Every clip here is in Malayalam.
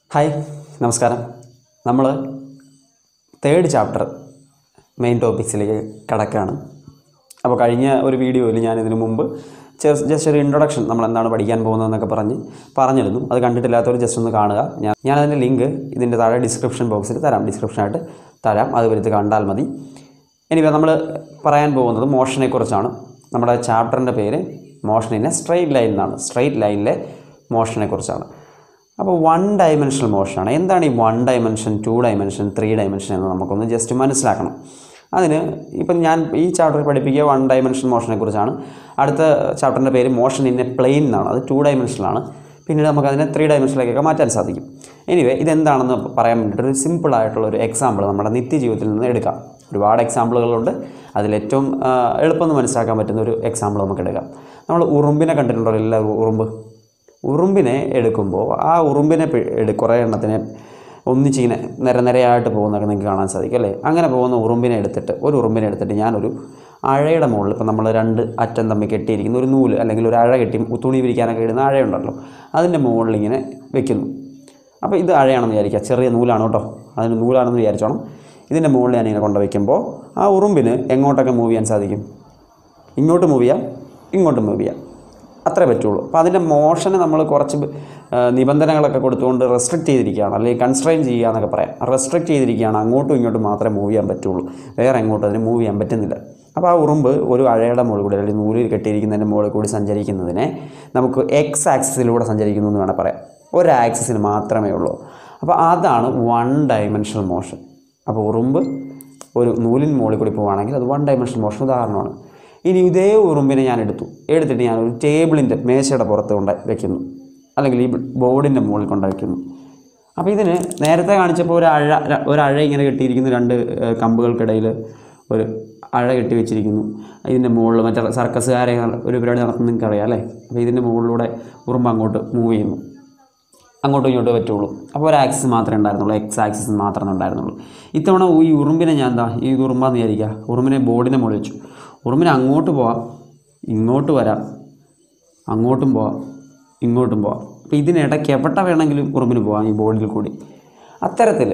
ഹായ് നമസ്കാരം നമ്മൾ തേർഡ് ചാപ്റ്റർ മെയിൻ ടോപ്പിക്സിലേക്ക് കടക്കുകയാണ് അപ്പോൾ കഴിഞ്ഞ ഒരു വീഡിയോയിൽ ഞാൻ ഇതിനു മുമ്പ് ജസ്റ്റ് ഒരു ഇൻട്രൊഡക്ഷൻ നമ്മൾ എന്താണ് പഠിക്കാൻ പോകുന്നതെന്നൊക്കെ പറഞ്ഞ് പറഞ്ഞിരുന്നു അത് കണ്ടിട്ടില്ലാത്തവർ ജസ്റ്റ് ഒന്ന് കാണുക ഞാൻ ഞാനതിൻ്റെ ലിങ്ക് ഇതിൻ്റെ താഴെ ഡിസ്ക്രിപ്ഷൻ ബോക്സിൽ തരാം ഡിസ്ക്രിപ്ഷനായിട്ട് തരാം അത് വരുത്ത് കണ്ടാൽ മതി ഇനിയിപ്പോൾ നമ്മൾ പറയാൻ പോകുന്നത് മോഷനെക്കുറിച്ചാണ് നമ്മുടെ ചാപ്റ്ററിൻ്റെ പേര് motion in a straight line എന്നാണ് സ്ട്രെയിറ്റ് ലൈനിലെ മോഷനെക്കുറിച്ചാണ് അപ്പോൾ വൺ ഡയമെൻഷണൽ മോഷനാണ് എന്താണ് ഈ one dimension two dimension three dimension എന്ന് നമുക്കൊന്ന് ജസ്റ്റ് മനസ്സിലാക്കണം അതിന് ഇപ്പം ഞാൻ ഈ ചാപ്റ്ററിൽ പഠിപ്പിക്കുക വൺ ഡയമെൻഷൻ മോഷനെ കുറിച്ചാണ് അടുത്ത ചാപ്റ്ററിൻ്റെ പേര് മോഷൻ ഇൻ എ പ്ലെയിൻ എന്നാണ് അത് ടു ഡയമെൻഷനിലാണ് പിന്നീട് നമുക്കതിനെ ത്രീ ഡയമെൻഷനിലേക്കൊക്കെ മാറ്റാൻ സാധിക്കും എനിവേ ഇതെന്താണെന്ന് പറയാൻ വേണ്ടിയിട്ട് ഒരു സിമ്പിൾ ആയിട്ടുള്ള ഒരു എക്സാമ്പിൾ നമ്മുടെ നിത്യജീവിതത്തിൽ നിന്ന് എടുക്കാം ഒരുപാട് എക്സാമ്പിളുകളുണ്ട് അതിലേറ്റവും ആ, എളുപ്പം മനസ്സിലാക്കാൻ പറ്റുന്ന ഒരു എക്സാമ്പിൾ നമുക്ക് എടുക്കാം നമ്മൾ ഉറുമ്പിനെ കണ്ടിട്ടുണ്ടോ എല്ലാ ഉറുമ്പ് ഉറുമ്പിനെ എടുക്കുമ്പോൾ ആ ഉറുമ്പിനെ പി- എടു കുറേ എണ്ണത്തിനെ ഒന്നിച്ചിങ്ങനെ നിരനിരയായിട്ട് പോകുന്നതൊക്കെ നിങ്ങൾക്ക് കാണാൻ സാധിക്കും അല്ലേ അങ്ങനെ പോകുന്ന ഉറുമ്പിനെ എടുത്തിട്ട് ഒരു ഉറുമ്പിനെ എടുത്തിട്ട് ഞാനൊരു അഴയുടെ മുകളിൽ ഇപ്പോൾ നമ്മൾ രണ്ട് അറ്റം തമ്മിൽ കെട്ടിയിരിക്കുന്ന ഒരു നൂല് അല്ലെങ്കിൽ ഒരു അഴ കെട്ടി തുണി വിരിക്കാനൊക്കെ ഇടുന്ന അഴയുണ്ടല്ലോ അതിൻ്റെ മുകളിൽ ഇങ്ങനെ വെക്കുന്നു അപ്പോൾ ഇത് അഴയാണെന്ന് വിചാരിക്കുക ചെറിയ നൂലാണ് കേട്ടോ അതിന് നൂലാണെന്ന് വിചാരിച്ചോണം ഇതിൻ്റെ മുകളിൽ ഞാനിങ്ങനെ കൊണ്ട് വയ്ക്കുമ്പോൾ ആ ഉറുമ്പിന് എങ്ങോട്ടൊക്കെ മൂവ് ചെയ്യാൻ സാധിക്കും ഇങ്ങോട്ട് മൂവ് ചെയ്യാം ഇങ്ങോട്ട് മൂവ് ചെയ്യാം അത്രേ പറ്റുള്ളൂ അപ്പോൾ അതിൻ്റെ മോഷന് നമ്മൾ കുറച്ച് ആ, നിബന്ധനകളൊക്കെ കൊടുത്തുകൊണ്ട് റെസ്ട്രിക്റ്റ് ചെയ്തിരിക്കുകയാണ് അല്ലെങ്കിൽ കൺസ്ട്രെയിൻ ചെയ്യുക എന്നൊക്കെ പറയാം റെസ്ട്രിക്റ്റ് ചെയ്തിരിക്കുകയാണ് അങ്ങോട്ടും ഇങ്ങോട്ടും മാത്രമേ മൂവ് ചെയ്യാൻ പറ്റുള്ളൂ വേറെ എങ്ങോട്ടും അതിന് മൂവ് ചെയ്യാൻ പറ്റുന്നില്ല അപ്പോൾ ആ ഉറുമ്പ് ഒരു അഴയുടെ മുകളിൽ കൂടി അല്ലെങ്കിൽ നൂലിൽ കെട്ടിയിരിക്കുന്നതിൻ്റെ മുകളിൽ കൂടി സഞ്ചരിക്കുന്നതിനെ നമുക്ക് എക്സ് ആക്സിസിലൂടെ സഞ്ചരിക്കുന്നു എന്ന് വേണം പറയാം ഒരു ആക്സിസിന് മാത്രമേ ഉള്ളൂ അപ്പോൾ അതാണ് വൺ ഡയമെൻഷണൽ മോഷൻ അപ്പോൾ ഉറുമ്പ് ഒരു നൂലിൻ മുകളിൽ കൂടി പോവുകയാണെങ്കിൽ അത് വൺ ഡയമെൻഷണൽ മോഷൻ ഉദാഹരണമാണ് ഇനി ഇതേ ഉറുമ്പിനെ ഞാൻ എടുത്തു എടുത്തിട്ട് ഞാൻ ഒരു ടേബിളിൻ്റെ മേശയുടെ പുറത്ത് കൊണ്ട് വെക്കുന്നു അല്ലെങ്കിൽ ഈ ബോർഡിൻ്റെ മുകളിൽ കൊണ്ട് വയ്ക്കുന്നു അപ്പോൾ ഇതിന് നേരത്തെ കാണിച്ചപ്പോൾ ഒരു അഴ ര- ഒരു അഴ ഇങ്ങനെ കെട്ടിയിരിക്കുന്നു രണ്ട് ഏഹ്, കമ്പുകൾക്കിടയിൽ ഒരു അഴ കെട്ടി വെച്ചിരിക്കുന്നു ഇതിൻ്റെ മുകളിൽ മറ്റേ സർക്കസുകാരെ ഒരു പരിപാടി നടത്തുന്ന നിങ്ങൾക്ക് അറിയാം അല്ലേ അപ്പോൾ ഇതിൻ്റെ മുകളിലൂടെ ഉറുമ്പ് അങ്ങോട്ട് മൂവ് ചെയ്യുന്നു അങ്ങോട്ടും ഇങ്ങോട്ടും പറ്റുള്ളൂ അപ്പോൾ ഒരു ആക്സിസ് മാത്രമേ ഉണ്ടായിരുന്നുള്ളൂ എക്സ് ആക്സിസ് മാത്രമേ ഉണ്ടായിരുന്നുള്ളൂ ഇത്തവണ ഈ ഉറുമ്പിനെ ഞാൻ എന്താ ഈ ഉറുമ്പാന്ന് വിചാരിക്കുക ഉറുമ്പിനെ ബോർഡിനെ മുകളിൽ വെച്ചു ഉറുമ്പിനെ അങ്ങോട്ട് പോവാം ഇങ്ങോട്ട് വരാം അങ്ങോട്ടും പോവാം ഇങ്ങോട്ടും പോവാം അപ്പോൾ ഇതിനിടയ്ക്ക് എവിടെ വേണമെങ്കിലും ഉറുമ്പിന് പോവാം ഈ ബോർഡിൽ കൂടി അത്തരത്തിൽ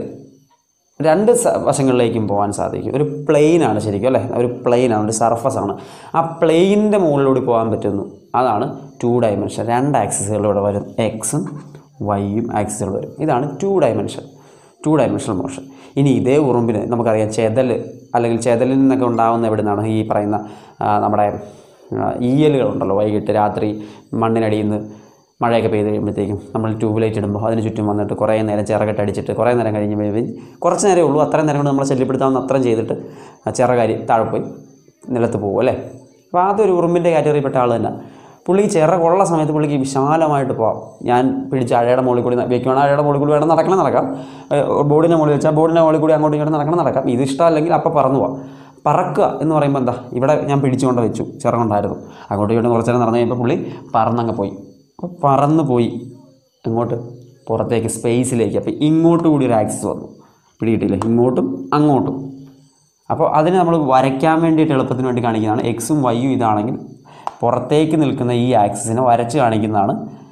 രണ്ട് സ- വശങ്ങളിലേക്കും പോകാൻ സാധിക്കും ഒരു പ്ലെയിനാണ് ശരിക്കും അല്ലേ ഒരു പ്ലെയിനാണ് ഒരു സർഫസ് ആണ് ആ പ്ലെയിനിൻ്റെ മുകളിലൂടെ പോകാൻ പറ്റുന്നു അതാണ് ടു ഡയമെൻഷൻ രണ്ട് ആക്സിസുകളിലൂടെ വരും എക്സും വൈയും ആക്സിസുകൾ വരും ഇതാണ് two dimension two dimensional motion ഇനി ഇതേ ഉറുമ്പിന് നമുക്കറിയാം ചെതൽ അല്ലെങ്കിൽ ചെതലിൽ നിന്നൊക്കെ ഉണ്ടാകുന്ന എവിടെ നിന്നാണ് ഈ പറയുന്ന ആ, നമ്മുടെ ആ, ഈയലുകളുണ്ടല്ലോ വൈകിട്ട് രാത്രി മണ്ണിനടിയിൽ നിന്ന് മഴയൊക്കെ പെയ്ത് കഴിയുമ്പോഴത്തേക്കും നമ്മൾ ട്യൂബ് ലൈറ്റ് ഇടുമ്പോൾ അതിന് ചുറ്റും വന്നിട്ട് കുറേ നേരം ചിറകിട്ട് അടിച്ചിട്ട് കുറേ നേരം കഴിഞ്ഞ് കഴിയുമ്പോൾ കുറച്ച് നേരമേ ഉള്ളൂ അത്രയും നേരം കൊണ്ട് നമ്മളെ ശല്യപ്പെടുത്താവുന്ന അത്രയും ചെയ്തിട്ട് ആ ചിറകാരി താഴെ പോയി നിലത്ത് പോകും അല്ലേ അപ്പോൾ അതൊരു ഉറുമ്പിൻ്റെ കാറ്റഗറിയിൽപ്പെട്ട ആൾ തന്നെ പുള്ളി ചിറകുള്ള സമയത്ത് പുള്ളിക്ക് വിശാലമായിട്ട് പോകാം ഞാൻ പിടിച്ച അഴയുടെ മുകളിൽ കൂടി വെക്കുവാണെങ്കിൽ അഴയുടെ മുകളിൽ കൂടി വേണം നടക്കണം നടക്കാം ബോർഡിൻ്റെ മുകളിൽ വെച്ചാൽ ബോർഡിൻ്റെ മുകളിൽ കൂടി അങ്ങോട്ടും ഇങ്ങോട്ടും നടക്കണം നടക്കാം ഇത് ഇഷ്ടമല്ലെങ്കിൽ അപ്പോൾ പറന്നു പോവാം പറക്കുക എന്ന് പറയുമ്പോൾ എന്താ ഇവിടെ ഞാൻ പിടിച്ചുകൊണ്ട് വെച്ചു ചിറകുണ്ടായിരുന്നു അങ്ങോട്ടും ഇങ്ങോട്ടും കുറച്ച് നേരം നടന്നു കഴിയുമ്പോൾ പുള്ളി പറന്നങ്ങ് പോയി അപ്പോൾ പറന്ന് പോയി എങ്ങോട്ട് പുറത്തേക്ക് സ്പേസിലേക്ക് അപ്പോൾ ഇങ്ങോട്ട് കൂടി ഒരു ആക്സിസ് വന്നു പിടികിട്ടില്ലേ ഇങ്ങോട്ടും അങ്ങോട്ടും അപ്പോൾ അതിന് നമ്മൾ വരയ്ക്കാൻ വേണ്ടിയിട്ട് എളുപ്പത്തിന് വേണ്ടി കാണിക്കുന്നതാണ് എക്സും വൈയും ഇതാണെങ്കിൽ പുറത്തേക്ക് നിൽക്കുന്ന ഈ ആക്സിസിനെ വരച്ച് കാണിക്കുന്നതാണ്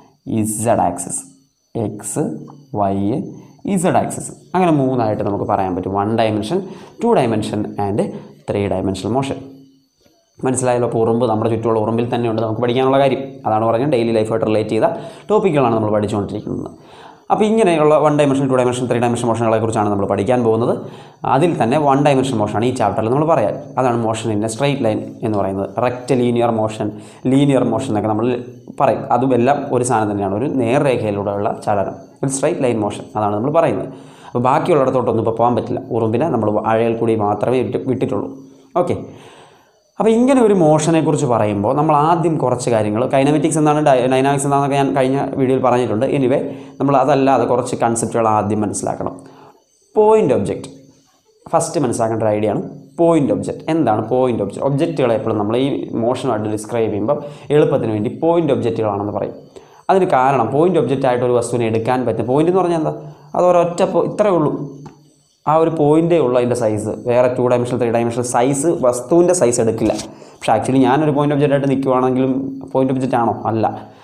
Z axis X Y Z axis അങ്ങനെ മൂന്നായിട്ട് നമുക്ക് പറയാൻ പറ്റും one dimension two dimension and three dimensional motion മനസ്സിലായല്ലോ അപ്പോൾ ഉറുമ്പ് നമ്മുടെ ചുറ്റുമുള്ള ഉറുമ്പിൽ തന്നെയുണ്ട് നമുക്ക് പഠിക്കാനുള്ള കാര്യം അതാണ് പറഞ്ഞത് ഡെയിലി ലൈഫായിട്ട് റിലേറ്റ് ചെയ്ത ടോപ്പിക്കുകളാണ് നമ്മൾ പഠിച്ചുകൊണ്ടിരിക്കുന്നത് അപ്പോൾ ഇങ്ങനെയുള്ള one dimension two dimension three dimension മോഷനുകളെ കുറിച്ചാണ് നമ്മൾ പഠിക്കാൻ പോകുന്നത് അതിൽ തന്നെ വൺ ഡയമെൻഷൻ മോഷനാണ് ഈ ചാപ്റ്ററിൽ നമ്മൾ പറയാൻ അതാണ് motion in a straight line എന്ന് പറയുന്നത് rectilinear motion linear motion എന്നൊക്കെ നമ്മൾ പറയും അതും എല്ലാം ഒരു സാധനം തന്നെയാണ് ഒരു നേർരേഖയിലൂടെയുള്ള ചലനം ഒരു സ്ട്രൈറ്റ് ലൈൻ മോഷൻ അതാണ് നമ്മൾ പറയുന്നത് അപ്പോൾ ബാക്കിയുള്ളിടത്തോട്ടൊന്നും ഇപ്പോൾ പോകാൻ പറ്റില്ല ഉറുമ്പിനെ നമ്മൾ അഴയിൽ കൂടി മാത്രമേ വിട്ട് വിട്ടിട്ടുള്ളൂ ഓക്കെ അപ്പോൾ ഇങ്ങനെ ഒരു മോഷനെക്കുറിച്ച് പറയുമ്പോൾ നമ്മൾ ആദ്യം കുറച്ച് കാര്യങ്ങൾ കൈനമെറ്റിക്സ് എന്താണ് ഡൈ- ഡൈനാമിക്സ് എന്താണെന്നൊക്കെ ഞാൻ കഴിഞ്ഞ വീഡിയോയിൽ പറഞ്ഞിട്ടുണ്ട് എനിവേ നമ്മൾ അതല്ലാതെ കുറച്ച് കൺസെപ്റ്റുകൾ ആദ്യം മനസ്സിലാക്കണം പോയിൻ്റ് ഒബ്ജക്റ്റ് ഫസ്റ്റ് മനസ്സിലാക്കേണ്ട ഒരു ഐഡിയ ആണ് പോയിൻ്റ് ഒബ്ജക്റ്റ് എന്താണ് പോയിൻ്റ് ഒബ്ജക്റ്റ് ഒബ്ജക്റ്റുകളെ എപ്പോഴും നമ്മൾ ഈ മോഷനുമായിട്ട് ഡിസ്ക്രൈബ് ചെയ്യുമ്പോൾ എളുപ്പത്തിന് വേണ്ടി പോയിൻ്റ് ഒബ്ജക്റ്റുകളാണെന്ന് പറയും അതിന് കാരണം പോയിൻ്റ് ഒബ്ജക്റ്റ് ആയിട്ട് ഒരു വസ്തുവിനെ എടുക്കാൻ പറ്റും പോയിൻ്റ് എന്ന് പറഞ്ഞാൽ എന്താ അത് ഒരൊറ്റ പോ- ഇത്രയേ ഉള്ളൂ ആ ഒരു പോയിൻ്റേ ഉള്ളൂ അതിൻ്റെ സൈസ് വേറെ two dimensional three dimensional size വസ്തുവിൻ്റെ സൈസ് എടുക്കില്ല പക്ഷേ ആക്ച്വലി ഞാനൊരു പോയിൻ്റ് ഒബ്ജക്റ്റ് ആയിട്ട് നിൽക്കുവാണെങ്കിലും പോയിൻ്റ് ഒബ്ജക്റ്റ് ആണോ അല്ല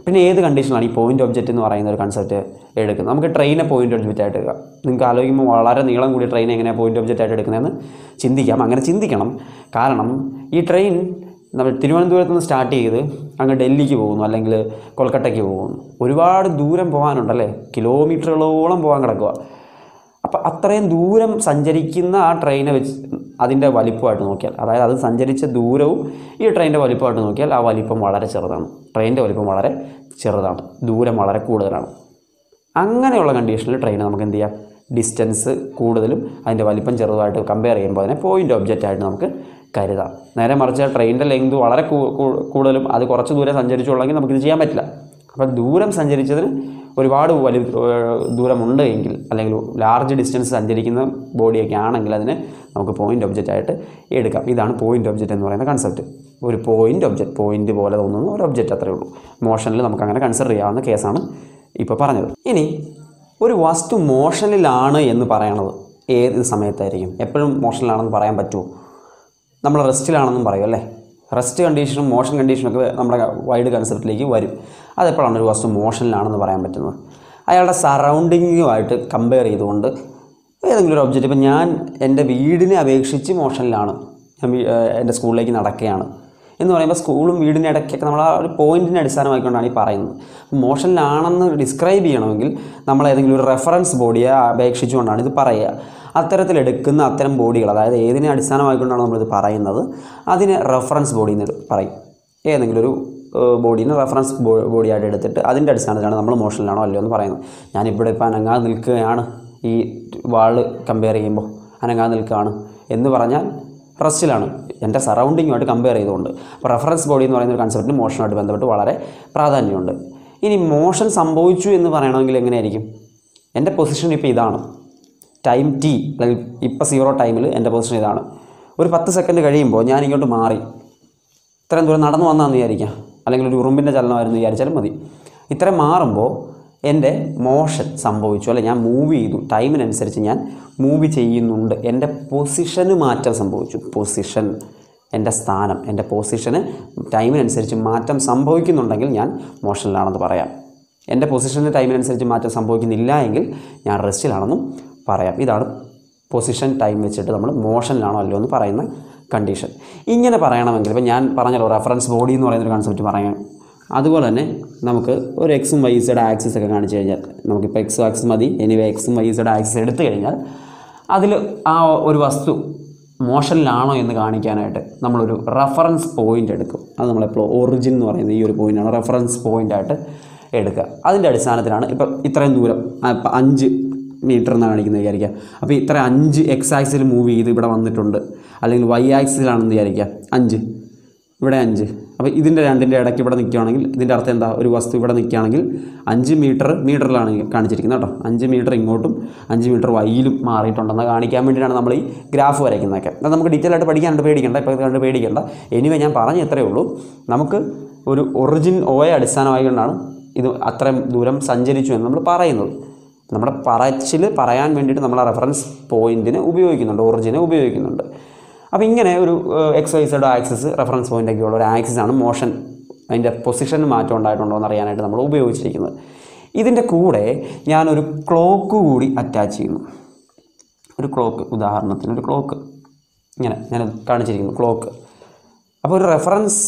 പിന്നെ ഏത് കണ്ടീഷനിലാണ് ഈ പോയിന്റ് ഒബ്ജക്റ്റ് എന്ന് പറയുന്ന ഒരു കൺസെപ്റ്റ് എടുക്കുന്നത് നമുക്ക് ട്രെയിനെ പോയിന്റ് ഒബ്ജക്റ്റ് ആയിട്ട് എടുക്കാം നിങ്ങൾക്ക് ആലോചിക്കുമ്പോൾ വളരെ നീളം കൂടിയ ട്രെയിൻ എങ്ങനെയാണ് പോയിന്റ് ഒബ്ജക്റ്റ് ആയിട്ട് എടുക്കുന്നതെന്ന് ചിന്തിക്കാം അങ്ങനെ ചിന്തിക്കണം കാരണം ഈ ട്രെയിൻ നമ്മൾ തിരുവനന്തപുരത്ത് നിന്ന് സ്റ്റാർട്ട് ചെയ്ത് അങ്ങ് ഡൽഹിക്ക് പോകുന്നു അല്ലെങ്കിൽ കൊൽക്കട്ടയ്ക്ക് പോകുന്നു ഒരുപാട് ദൂരം പോകാനുണ്ടല്ലേ കിലോമീറ്ററുകളോളം പോകാൻ കിടക്കുക അപ്പോൾ അത്രയും ദൂരം സഞ്ചരിക്കുന്ന ആ ട്രെയിനെ വെച്ച് അതിൻ്റെ വലിപ്പമായിട്ട് നോക്കിയാൽ അതായത് അത് സഞ്ചരിച്ച ദൂരവും ഈ ട്രെയിനിൻ്റെ വലിപ്പമായിട്ട് നോക്കിയാൽ ആ വലിപ്പം വളരെ ചെറുതാണ് ട്രെയിനിൻ്റെ വലിപ്പം വളരെ ചെറുതാണ് ദൂരം വളരെ കൂടുതലാണ് അങ്ങനെയുള്ള കണ്ടീഷനിൽ ട്രെയിൻ നമുക്ക് എന്ത് ചെയ്യാം ഡിസ്റ്റൻസ് കൂടുതലും അതിൻ്റെ വലിപ്പം ചെറുതായിട്ട് കമ്പയർ ചെയ്യുമ്പോൾ അതിനെ പോയിൻ്റ് ഒബ്ജക്റ്റ് ആയിട്ട് നമുക്ക് കരുതാം നേരെ മറിച്ച് ട്രെയിനിൻ്റെ ലെങ്ത് വളരെ കൂ- കൂ- കൂടുതലും അത് കുറച്ച് ദൂരം സഞ്ചരിച്ചുള്ളെങ്കിൽ നമുക്കിത് ചെയ്യാൻ പറ്റില്ല അപ്പോൾ ദൂരം സഞ്ചരിച്ചതിന് ഒരുപാട് വലിയ ഏഹ്, ദൂരമുണ്ട് എങ്കിൽ അല്ലെങ്കിൽ ലാർജ് ഡിസ്റ്റൻസ് സഞ്ചരിക്കുന്ന ബോഡിയൊക്കെ ആണെങ്കിൽ അതിനെ നമുക്ക് പോയിൻ്റ് ഒബ്ജക്റ്റ് ആയിട്ട് എടുക്കാം ഇതാണ് പോയിൻ്റ് ഒബ്ജക്റ്റ് എന്ന് പറയുന്ന കൺസെപ്റ്റ് ഒരു പോയിൻ്റ് ഒബ്ജക്റ്റ് പോയിൻ്റ് പോലെ തോന്നുന്ന ഒരു ഒബ്ജക്റ്റ് അത്രേ ഉള്ളൂ മോഷനിൽ നമുക്ക് അങ്ങനെ കൺസിഡർ ചെയ്യാവുന്ന കേസാണ് ഇപ്പോൾ പറഞ്ഞത് ഇനി ഒരു വസ്തു മോഷനിലാണ് എന്ന് പറയണത് ഏത് സമയത്തായിരിക്കും എപ്പോഴും മോഷനിലാണെന്ന് പറയാൻ പറ്റുമോ നമ്മൾ റെസ്റ്റിലാണെന്നും പറയും അല്ലേ റെസ്റ്റ് കണ്ടീഷനും മോഷൻ കണ്ടീഷനൊക്കെ നമ്മുടെ വൈഡ് കൺസെപ്റ്റിലേക്ക് വരും അതെപ്പോഴാണ് ഒരു വസ്തു മോഷനിലാണെന്ന് പറയാൻ പറ്റുന്നത് അയാളുടെ സറൗണ്ടിങ്ങുമായിട്ട് കമ്പയർ ചെയ്തുകൊണ്ട് ഏതെങ്കിലും ഒരു ഒബ്ജക്റ്റ് ഇപ്പം ഞാൻ എൻ്റെ വീടിനെ അപേക്ഷിച്ച് മോഷനിലാണ് ഞാൻ വീ- ഏഹ് എൻ്റെ സ്കൂളിലേക്ക് നടക്കുകയാണ് എന്ന് പറയുമ്പോൾ സ്കൂളും വീടിൻ്റെ ഇടയ്ക്കൊക്കെ നമ്മൾ ആ ഒരു പോയിന്റിനെ അടിസ്ഥാനമാക്കിക്കൊണ്ടാണ് ഈ പറയുന്നത് മോഷനിലാണെന്ന് ഡിസ്ക്രൈബ് ചെയ്യണമെങ്കിൽ നമ്മൾ ഏതെങ്കിലും ഒരു റെഫറൻസ് ബോഡിയെ അപേക്ഷിച്ചുകൊണ്ടാണ് ഇത് പറയുക അത്തരത്തിലെടുക്കുന്ന അത്തരം ബോഡികൾ അതായത് ഏതിനെ അടിസ്ഥാനമാക്കിക്കൊണ്ടാണ് നമ്മളിത് പറയുന്നത് അതിനെ റെഫറൻസ് ബോഡി എന്ന് പറയും ഏതെങ്കിലും ഒരു ബോഡീനെ റെഫറൻസ് ബോഡിയായിട്ട് എടുത്തിട്ട് അതിൻ്റെ അടിസ്ഥാനത്തിലാണ് നമ്മൾ മോഷനിലാണോ അല്ലയോ എന്ന് പറയുന്നത് ഞാനിവിടെ ഇപ്പോൾ അനങ്ങാതെ നിൽക്കുകയാണ് ഈ വാള് കമ്പയർ ചെയ്യുമ്പോൾ അനങ്ങാതെ നിൽക്കുകയാണ് എന്ന് പറഞ്ഞാൽ റെസ്റ്റിലാണ് എൻ്റെ സറൗണ്ടിങ്ങുമായിട്ട് കമ്പയർ ചെയ്തുകൊണ്ട് അപ്പോൾ റെഫറൻസ് ബോഡി എന്ന് പറയുന്ന ഒരു കൺസെപ്റ്റിന് മോഷനുമായിട്ട് ബന്ധപ്പെട്ട് വളരെ പ്രാധാന്യമുണ്ട് ഇനി മോഷൻ സംഭവിച്ചു എന്ന് പറയണമെങ്കിൽ എങ്ങനെയായിരിക്കും എൻ്റെ പൊസിഷൻ ഇപ്പോൾ ഇതാണ് ടൈം ടി അല്ലെങ്കിൽ ഇപ്പോൾ സീറോ ടൈമിൽ എൻ്റെ പൊസിഷൻ ഇതാണ് ഒരു പത്ത് സെക്കൻഡ് കഴിയുമ്പോൾ ഞാൻ ഇങ്ങോട്ട് മാറി ഇത്രയും ദൂരം നടന്നു വന്നാന്ന് വിചാരിക്കാം അല്ലെങ്കിൽ ഒരു ഉറുമ്പിൻ്റെ ചലനമായിരുന്നു വിചാരിച്ചാലും മതി ഇത്രയും മാറുമ്പോൾ എൻ്റെ മോഷൻ സംഭവിച്ചു അല്ലെ ഞാൻ മൂവ് ചെയ്തു ടൈമിനനുസരിച്ച് ഞാൻ മൂവ് ചെയ്യുന്നുണ്ട് എൻ്റെ പൊസിഷന് മാറ്റം സംഭവിച്ചു പൊസിഷൻ എൻ്റെ സ്ഥാനം എൻ്റെ പൊസിഷന് ടൈമിനനുസരിച്ച് മാറ്റം സംഭവിക്കുന്നുണ്ടെങ്കിൽ ഞാൻ മോഷനിലാണെന്ന് പറയാം എൻ്റെ പൊസിഷന് ടൈമിനനുസരിച്ച് മാറ്റം സംഭവിക്കുന്നില്ല എങ്കിൽ ഞാൻ റെസ്റ്റിലാണെന്നും പറയാം ഇതാണ് പൊസിഷൻ ടൈം വെച്ചിട്ട് നമ്മൾ മോഷനിലാണോ അല്ലയോ എന്ന് പറയുന്ന കണ്ടീഷൻ ഇങ്ങനെ പറയണമെങ്കിൽ ഇപ്പം ഞാൻ പറഞ്ഞല്ലോ റെഫറൻസ് ബോഡി എന്ന് പറയുന്നൊരു കൺസെപ്റ്റ് പറയാം അതുപോലെ തന്നെ നമുക്ക് ഒരു എക്സും വൈ സെഡ് ആക്സിസ് ഒക്കെ കാണിച്ചു കഴിഞ്ഞാൽ നമുക്കിപ്പോൾ എക്സ് ആക്സിസ് മതി എനിവേ എക്സും വൈ സെഡ് ആക്സിസ് എടുത്തു കഴിഞ്ഞാൽ അതിൽ ആ ഒരു വസ്തു മോഷനിലാണോ എന്ന് കാണിക്കാനായിട്ട് നമ്മളൊരു റെഫറൻസ് പോയിൻ്റ് എടുക്കും അത് നമ്മളെപ്പോൾ ഒറിജിൻ എന്ന് പറയുന്ന ഈ ഒരു പോയിൻ്റാണ് റെഫറൻസ് പോയിൻ്റായിട്ട് എടുക്കുക അതിൻ്റെ അടിസ്ഥാനത്തിലാണ് ഇപ്പം ഇത്രയും ദൂരം ആ, ഇപ്പം അഞ്ച് മീറ്റർ എന്നാണ് കാണിക്കുന്നത് വിചാരിക്കുക അപ്പോൾ ഇത്ര അഞ്ച് എക്സ് ആക്സിൽ മൂവ് ചെയ്ത് ഇവിടെ വന്നിട്ടുണ്ട് അല്ലെങ്കിൽ വൈ ആക്സിലാണെന്ന് വിചാരിക്കുക അഞ്ച് ഇവിടെ അഞ്ച് അപ്പോൾ ഇതിൻ്റെ രണ്ടിൻ്റെ ഇടയ്ക്ക് ഇവിടെ നിൽക്കുകയാണെങ്കിൽ ഇതിൻ്റെ അർത്ഥം എന്താ ഒരു വസ്തു ഇവിടെ നിൽക്കുകയാണെങ്കിൽ അഞ്ച് മീറ്റർ മീറ്ററിലാണ് കാണിച്ചിരിക്കുന്നത് കേട്ടോ അഞ്ച് മീറ്റർ ഇങ്ങോട്ടും അഞ്ച് മീറ്റർ വൈയിലും മാറിയിട്ടുണ്ടെന്ന് കാണിക്കാൻ വേണ്ടിയിട്ടാണ് നമ്മൾ ഈ ഗ്രാഫ് വരയ്ക്കുന്നതൊക്കെ അത് നമുക്ക് ഡീറ്റെയിൽ ആയിട്ട് പഠിക്കാനുണ്ട് പേടിക്കണ്ട ഇപ്പോൾ ഇത് കണ്ട് പേടിക്കണ്ട എനിവേ ഞാൻ പറഞ്ഞ എത്രയേ ഉള്ളൂ നമുക്ക് ഒരു ഒറിജിൻ ഓയെ അടിസ്ഥാനമായിക്കൊണ്ടാണ് ഇത് അത്രയും ദൂരം സഞ്ചരിച്ചു എന്ന് നമ്മൾ പറയുന്നത് നമ്മുടെ പറച്ചിൽ പറയാൻ വേണ്ടിയിട്ട് നമ്മൾ ആ റെഫറൻസ് പോയിന്റിനെ ഉപയോഗിക്കുന്നുണ്ട് ഒറിജിനെ ഉപയോഗിക്കുന്നുണ്ട് അപ്പോൾ ഇങ്ങനെ ഒരു X Y Z axis reference പോയിൻ്റൊക്കെ ഉള്ള ഒരു ആക്സിസാണ് മോഷൻ അതിൻ്റെ പൊസിഷന് മാറ്റം ഉണ്ടായിട്ടുണ്ടോ എന്ന് അറിയാനായിട്ട് നമ്മൾ ഉപയോഗിച്ചിരിക്കുന്നത് ഇതിൻ്റെ കൂടെ ഞാനൊരു ക്ലോക്ക് കൂടി അറ്റാച്ച് ചെയ്യുന്നു ഒരു ക്ലോക്ക് ഉദാഹരണത്തിന് ഒരു ക്ലോക്ക് ഇങ്ങനെ ഞാൻ കാണിച്ചിരിക്കുന്നു ക്ലോക്ക് അപ്പോൾ ഒരു റെഫറൻസ്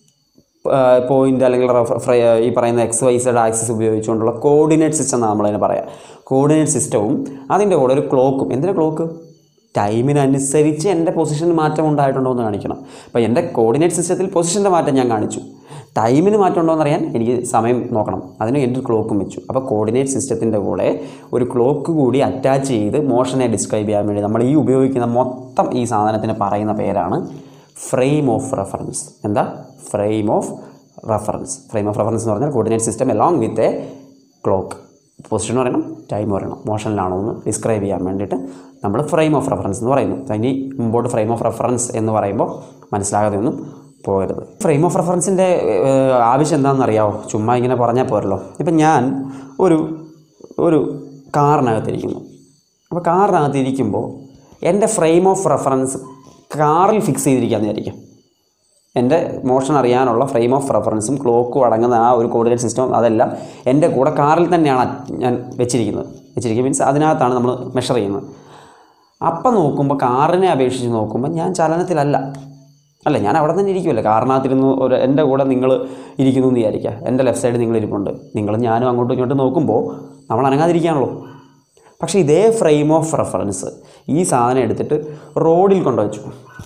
പോയിന്റ് അല്ലെങ്കിൽ റെഫ- ഫ്ര- ഈ പറയുന്ന എക്സ് വൈ സെഡ് ആക്സിസ് ഉപയോഗിച്ചുകൊണ്ടുള്ള കോർഡിനേറ്റ് സിസ്റ്റം എന്നാണ് നമ്മളതിനെ പറയാം കോർഡിനേറ്റ് സിസ്റ്റവും അതിൻ്റെ കൂടെ ഒരു ക്ലോക്കും എന്തിനാ ക്ലോക്ക് ടൈമിനനുസരിച്ച് എൻ്റെ പൊസിഷന് മാറ്റം ഉണ്ടായിട്ടുണ്ടോ എന്ന് കാണിക്കണം അപ്പോൾ എൻ്റെ കോർഡിനേറ്റ് സിസ്റ്റത്തിൽ പൊസിഷൻ്റെ മാറ്റം ഞാൻ കാണിച്ചു ടൈമിന് മാറ്റം ഉണ്ടോ എന്നറിയാൻ എനിക്ക് സമയം നോക്കണം അതിന് എൻ്റെ ഒരു ക്ലോക്കും വെച്ചു അപ്പോൾ കോർഡിനേറ്റ് സിസ്റ്റത്തിൻ്റെ കൂടെ ഒരു ക്ലോക്ക് കൂടി അറ്റാച്ച് ചെയ്ത് മോഷനെ ഡിസ്ക്രൈബ് ചെയ്യാൻ വേണ്ടി നമ്മൾ ഈ ഉപയോഗിക്കുന്ന മൊത്തം ഈ സാധനത്തിന് പറയുന്ന പേരാണ് ഫ്രെയിം ഓഫ് റെഫറൻസ് എന്താ frame of reference frame of reference എന്ന് പറഞ്ഞാൽ coordinate system along with a clock position പറയണം ടൈം പറയണം മോഷനിലാണോ എന്ന് ഡിസ്ക്രൈബ് ചെയ്യാൻ വേണ്ടിയിട്ട് നമ്മൾ ഫ്രെയിം ഓഫ് റെഫറൻസ് എന്ന് പറയുന്നു ഇനി മുമ്പോട്ട് ഫ്രെയിം ഓഫ് റെഫറൻസ് എന്ന് പറയുമ്പോൾ മനസ്സിലാകാതെ ഒന്നും പോകരുത് ഫ്രെയിം ഓഫ് റെഫറൻസിൻ്റെ ആവശ്യം എന്താണെന്ന് അറിയാമോ ചുമ്മാ ഇങ്ങനെ പറഞ്ഞാൽ പോരല്ലോ ഇപ്പം ഞാൻ ഒരു ഒരു കാറിനകത്തിരിക്കുന്നു അപ്പോൾ കാറിനകത്തിരിക്കുമ്പോൾ എൻ്റെ ഫ്രെയിം ഓഫ് റെഫറൻസ് കാറിൽ ഫിക്സ് ചെയ്തിരിക്കാമെന്ന് വിചാരിക്കാം എൻ്റെ മോഷൻ അറിയാനുള്ള ഫ്രെയിം ഓഫ് റെഫറൻസും ക്ലോക്കും അടങ്ങുന്ന ആ ഒരു കോർഡിനേറ്റ് സിസ്റ്റം അതെല്ലാം എൻ്റെ കൂടെ കാറിൽ തന്നെയാണ് ഞാൻ വെച്ചിരിക്കുന്നത് വെച്ചിരിക്കുന്നത് മീൻസ് അതിനകത്താണ് നമ്മൾ മെഷർ ചെയ്യുന്നത് അപ്പം നോക്കുമ്പോൾ കാറിനെ അപേക്ഷിച്ച് നോക്കുമ്പോൾ ഞാൻ ചലനത്തിലല്ല അല്ല ഞാൻ അവിടെ തന്നെ ഇരിക്കുമല്ലോ കാറിനകത്തിരുന്ന് ഒരു എൻ്റെ കൂടെ നിങ്ങൾ ഇരിക്കുന്നു എന്ന് വിചാരിക്കുക എൻ്റെ ലെഫ്റ്റ് സൈഡ് നിങ്ങൾ ഇരിപ്പുണ്ട് നിങ്ങളും ഞാനും അങ്ങോട്ടും ഇങ്ങോട്ടും നോക്കുമ്പോൾ നമ്മൾ അനങ്ങാതിരിക്കുകയാണല്ലോ പക്ഷേ ഇതേ ഫ്രെയിം ഓഫ് റെഫറൻസ് ഈ സാധനം എടുത്തിട്ട് റോഡിൽ കൊണ്ടുവച്ചു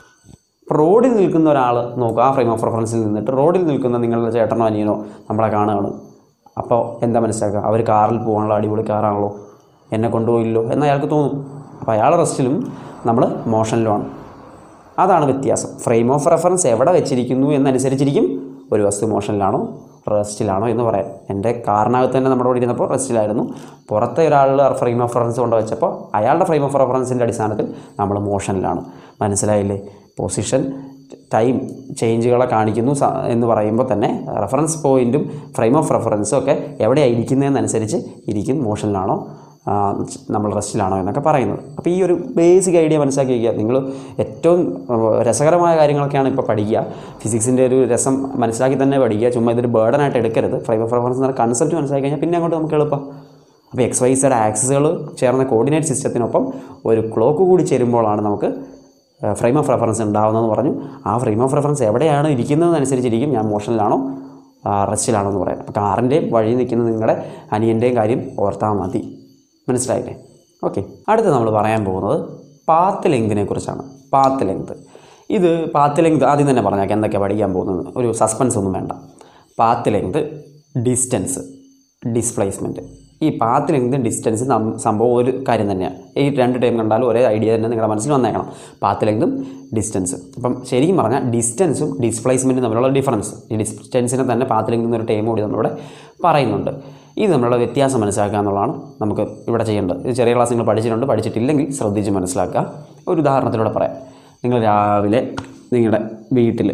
റോഡിൽ നിൽക്കുന്ന ഒരാൾ നോക്കുക ആ ഫ്രെയിം ഓഫ് റെഫറൻസിൽ നിന്നിട്ട് റോഡിൽ നിൽക്കുന്ന നിങ്ങളുടെ ചേട്ടനോ അനിയനോ നമ്മളെ കാണുകയാണ് അപ്പോൾ എന്താ മനസ്സിലാക്കുക അവർ കാറിൽ പോകാനുള്ള അടിപൊളി കാറാണല്ലോ എന്നെ കൊണ്ടുപോയില്ലോ എന്ന് അയാൾക്ക് തോന്നും അപ്പോൾ അയാൾ റെസ്റ്റിലും നമ്മൾ മോഷനിലുമാണ് അതാണ് വ്യത്യാസം ഫ്രെയിം ഓഫ് റെഫറൻസ് എവിടെ വെച്ചിരിക്കുന്നു എന്നനുസരിച്ചിരിക്കും ഒരു വസ്തു മോഷനിലാണോ റെസ്റ്റിലാണോ എന്ന് പറയാം എൻ്റെ കാറിനകത്ത് തന്നെ നമ്മുടെ കൂടെ ഇരുന്നപ്പോൾ റെസ്റ്റിലായിരുന്നു പുറത്തെ ഒരാളുടെ ഫ്രെയിം ഓഫ് റെഫറൻസ് കൊണ്ട് വെച്ചപ്പോൾ അയാളുടെ ഫ്രെയിം ഓഫ് റെഫറൻസിൻ്റെ അടിസ്ഥാനത്തിൽ നമ്മൾ മോഷനിലാണ് മനസ്സിലായില്ലേ പൊസിഷൻ ടൈം ചേഞ്ചുകളെ കാണിക്കുന്നു സ- എന്ന് പറയുമ്പോൾ തന്നെ റെഫറൻസ് പോയിൻറ്റും ഫ്രെയിം ഓഫ് റെഫറൻസും ഒക്കെ എവിടെയാണ് ഇരിക്കുന്നതെന്നനുസരിച്ച് ഇരിക്കും മോഷനിലാണോ ആ, നമ്മൾ റെസ്റ്റിലാണോ എന്നൊക്കെ പറയുന്നത് അപ്പോൾ ഈ ഒരു ബേസിക് ഐഡിയ മനസ്സിലാക്കി വയ്ക്കുക നിങ്ങൾ ഏറ്റവും ആ, രസകരമായ കാര്യങ്ങളൊക്കെയാണ് ഇപ്പോൾ പഠിക്കുക ഫിസിക്സിൻ്റെ ഒരു രസം മനസ്സിലാക്കി തന്നെ പഠിക്കുക ചുമ്മാ ഇതൊരു ബേർഡനായിട്ട് എടുക്കരുത് ഫ്രെയിം ഓഫ് റെഫറൻസ് എന്ന കൺസെപ്റ്റ് മനസ്സിലാക്കി കഴിഞ്ഞാൽ പിന്നെ അങ്ങോട്ട് നമുക്ക് എളുപ്പം അപ്പോൾ എക്സ് വൈ സെഡ് ആക്സിസുകൾ ചേർന്ന കോർഡിനേറ്റ് സിസ്റ്റത്തിനൊപ്പം ഒരു ക്ലോക്ക് കൂടി ചേരുമ്പോഴാണ് നമുക്ക് ഫ്രെയിം ഓഫ് റെഫറൻസ് ഉണ്ടാവുന്നതെന്ന് പറഞ്ഞു ആ ഫ്രെയിം ഓഫ് റെഫറൻസ് എവിടെയാണ് ഇരിക്കുന്നതെന്നനുസരിച്ചിരിക്കും ഞാൻ മോഷനിലാണോ റെസ്റ്റിലാണോ എന്ന് പറയാം അപ്പോൾ കാറിൻ്റെയും വഴി നിൽക്കുന്ന നിങ്ങളുടെ അനിയൻ്റെയും കാര്യം ഓർത്താൽ മതി മനസ്സിലായില്ലേ ഓക്കെ അടുത്ത് നമ്മൾ പറയാൻ പോകുന്നത് പാത്ത് ലെങ്തിനെ കുറിച്ചാണ് പാത്ത് ലെങ്ത് ഇത് പാത്ത് ലെങ്ത് ആദ്യം തന്നെ പറഞ്ഞേക്കാം എന്തൊക്കെയാണ് പഠിക്കാൻ പോകുന്നത് ഒരു സസ്പെൻസ് ഒന്നും വേണ്ട പാത്ത് ലെങ്ത് ഡിസ്റ്റൻസ് ഡിസ്പ്ലേസ്മെൻറ്റ് ഈ പാത്ത് ലെങ്തും ഡിസ്റ്റൻസ് സംഭവം ഒരു കാര്യം തന്നെയാണ് ഈ രണ്ട് ടൈം കണ്ടാലും ഒരേ ഐഡിയ തന്നെ നിങ്ങളുടെ മനസ്സിൽ വന്നേക്കണം പാത്ത് ലെങ്തും ഡിസ്റ്റൻസ് അപ്പം ശരിക്കും പറഞ്ഞാൽ ഡിസ്റ്റൻസും ഡിസ്പ്ലേസ്മെൻറ്റും തമ്മിലുള്ള ഡിഫറൻസ് ഈ ഡിസ്റ്റൻസിനെ തന്നെ പാത്ത് ലെങ്ത് എന്നൊരു ടൈം കൂടി നമ്മളിവിടെ പറയുന്നുണ്ട് ഇത് നമ്മളുടെ വ്യത്യാസം മനസ്സിലാക്കുക എന്നുള്ളതാണ് നമുക്ക് ഇവിടെ ചെയ്യേണ്ടത് ഇത് ചെറിയ ക്ലാസ് നിങ്ങൾ പഠിച്ചിട്ടുണ്ട് പഠിച്ചിട്ടില്ലെങ്കിൽ ശ്രദ്ധിച്ച് മനസ്സിലാക്കുക ഒരു ഉദാഹരണത്തിലൂടെ പറയാം നിങ്ങൾ രാവിലെ നിങ്ങളുടെ വീട്ടിൽ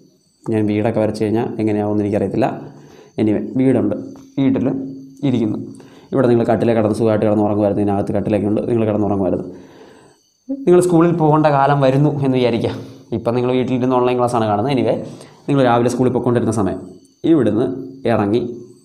ഞാൻ വീടൊക്കെ വരച്ച് കഴിഞ്ഞാൽ എങ്ങനെയാവുമെന്ന് എനിക്കറിയത്തില്ല എനിവേ വീടുണ്ട് വീട്ടിൽ ഇരിക്കുന്നു ഇവിടെ നിങ്ങൾ കട്ടിലെ കിടന്ന് സുഖമായിട്ട് കിടന്ന് ഉറങ്ങുമായിരുന്നു ഇതിനകത്ത് കട്ടിലൊക്കെ ഉണ്ട് നിങ്ങൾ കിടന്ന് ഉറങ്ങുമായിരുന്നു നിങ്ങൾ സ്കൂളിൽ പോകേണ്ട കാലം വരുന്നു എന്ന് വിചാരിക്കുക ഇപ്പം നിങ്ങൾ വീട്ടിലിരുന്ന് ഓൺലൈൻ ക്ലാസ്സാണ് കാണുന്നത് എനിവേ നിങ്ങൾ രാവിലെ സ്കൂളിൽ പോയിക്കൊണ്ടിരുന്ന സമയം ഇവിടുന്ന് ഇറങ്ങി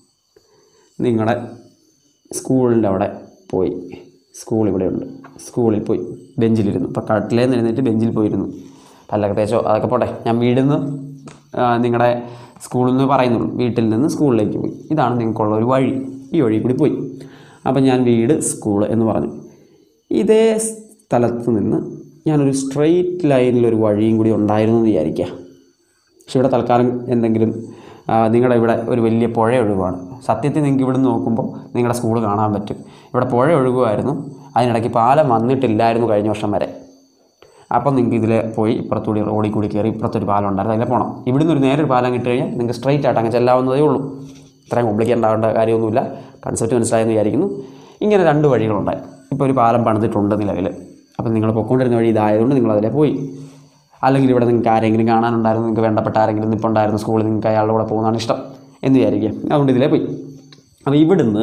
നിങ്ങളുടെ സ്കൂളിൻ്റെ അവിടെ പോയി സ്കൂൾ ഇവിടെയുണ്ട് സ്കൂളിൽ പോയി ബെഞ്ചിലിരുന്നു ഇപ്പോൾ കട്ടിലേന്ന് എഴുന്നേറ്റ് ബെഞ്ചിൽ പോയിരുന്നു പല്ലൊക്കെ തേച്ചോ അതൊക്കെ പോട്ടെ ഞാൻ വീട്ടിൽ നിന്ന് നിങ്ങളുടെ സ്കൂളിൽ നിന്ന് പറയുന്നുള്ളൂ വീട്ടിൽ നിന്ന് സ്കൂളിലേക്ക് പോയി ഇതാണ് നിങ്ങൾക്കുള്ള ഒരു വഴി ഈ വഴി കൂടി പോയി അപ്പം ഞാൻ വീട് സ്കൂൾ എന്ന് പറഞ്ഞു ഇതേ സ്ഥലത്ത് നിന്ന് ഞാനൊരു സ്ട്രെയിറ്റ് ലൈനിലൊരു വഴിയും കൂടി ഉണ്ടായിരുന്നു എന്ന് വിചാരിക്കുക പക്ഷെ ഇവിടെ തൽക്കാലം എന്തെങ്കിലും ആ, നിങ്ങളുടെ ഇവിടെ ഒരു വലിയ പുഴ ഒഴുകുവാണ് സത്യത്തിൽ നിങ്ങൾക്ക് ഇവിടെ നിന്ന് നോക്കുമ്പോൾ നിങ്ങളുടെ സ്കൂൾ കാണാൻ പറ്റും ഇവിടെ പുഴ ഒഴുകുമായിരുന്നു അതിനിടയ്ക്ക് പാലം വന്നിട്ടില്ലായിരുന്നു കഴിഞ്ഞ വർഷം വരെ അപ്പം നിങ്ങൾക്ക് ഇതിൽ പോയി ഇപ്പുറത്തൂടി റോഡിൽ കൂടി കയറി ഇപ്പുറത്തൊരു പാലം ഉണ്ടായിരുന്നു അതിലെ പോകണം ഇവിടുന്ന് ഒരു നേരെ ഒരു പാലം കിട്ടി കഴിഞ്ഞാൽ നിങ്ങൾക്ക് സ്ട്രൈറ്റ് ആയിട്ട് അങ്ങ് ചെല്ലാവുന്നതേ ഉള്ളൂ ഇത്രയും കോംപ്ലിക്കേറ്റ് ആവേണ്ട കാര്യമൊന്നുമില്ല കൺസെപ്റ്റ് മനസ്സിലായെന്ന് വിചാരിക്കുന്നു ഇങ്ങനെ രണ്ട് വഴികളുണ്ടായി ഇപ്പോൾ ഒരു പാലം പണിതിട്ടുണ്ട് നിലവിൽ അപ്പം നിങ്ങൾ പൊക്കോണ്ടിരുന്ന വഴി ഇതായതുകൊണ്ട് നിങ്ങൾ അതിലെ പോയി അല്ലെങ്കിൽ ഇവിടെ നിങ്ങൾക്ക് ആരെങ്കിലും കാണാനുണ്ടായിരുന്നു നിങ്ങൾക്ക് വേണ്ടപ്പെട്ട ആരെങ്കിലും നിൽപ്പുണ്ടായിരുന്നു സ്കൂളിൽ നിങ്ങൾക്ക് അയാളുടെ കൂടെ പോകുന്നതാണ് ഇഷ്ടം എന്ന് വിചാരിക്കുക അതുകൊണ്ട് ഇതിലേ പോയി അപ്പോൾ ഇവിടുന്ന്